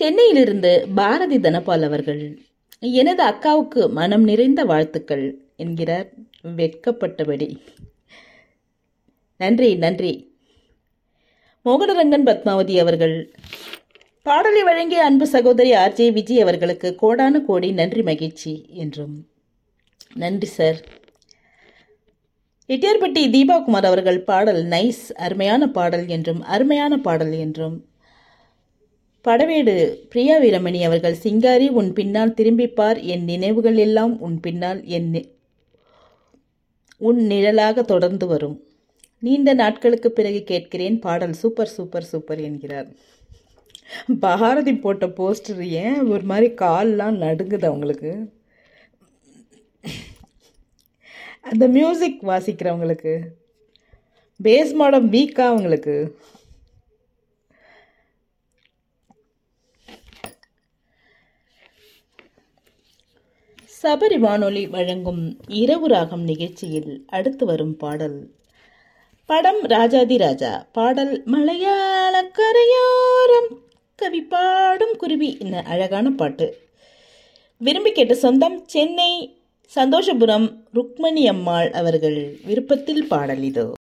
சென்னையிலிருந்து பாரதி தனபால் அவர்கள் எனது அக்காவுக்கு மனம் நிறைந்த வாழ்த்துக்கள் என்கிறார் வெட்கப்பட்டபடி நன்றி நன்றி மோகனரங்கன் பத்மாவதி அவர்கள் பாடலை வழங்கிய அன்பு சகோதரி ஆர்ஜே விஜய் அவர்களுக்கு கோடான கோடி நன்றி மகிழ்ச்சி என்றும் நன்றி சார் எட்டியார்பட்டி தீபாகுமார் அவர்கள் பாடல் நைஸ் அருமையான பாடல் என்றும் அருமையான பாடல் என்றும் படவேடு பிரியா வீரமணி அவர்கள் சிங்காரி உன் பின்னால் திரும்பிப்பார் என் நினைவுகள் எல்லாம் உன் பின்னால் என் நி- உன் நிழலாக தொடர்ந்து வரும் நீண்ட நாட்களுக்கு பிறகு கேட்கிறேன் பாடல் சூப்பர் சூப்பர் சூப்பர் என்கிறார் பாரதி போட்ட போஸ்டர் ஏன் ஒரு மாதிரி கால்லாம் நடுங்குது அவங்களுக்கு அந்த மியூசிக் வாசிக்கிறவங்களுக்கு பேஸ் மாடம் வீக்கா அவங்களுக்கு சபரி வானொலி வழங்கும் இரவு ராகம் நிகழ்ச்சியில் அடுத்து வரும் பாடல் படம் ராஜாதி ராஜா பாடல் மலையாள கரையோரம் கவி பாடும் குருவி என்ன அழகான பாட்டு விரும்பி கேட்ட சொந்தம் சென்னை சந்தோஷபுரம் ருக்மணி அம்மாள் அவர்கள் விருப்பத்தில் பாடல் இதோ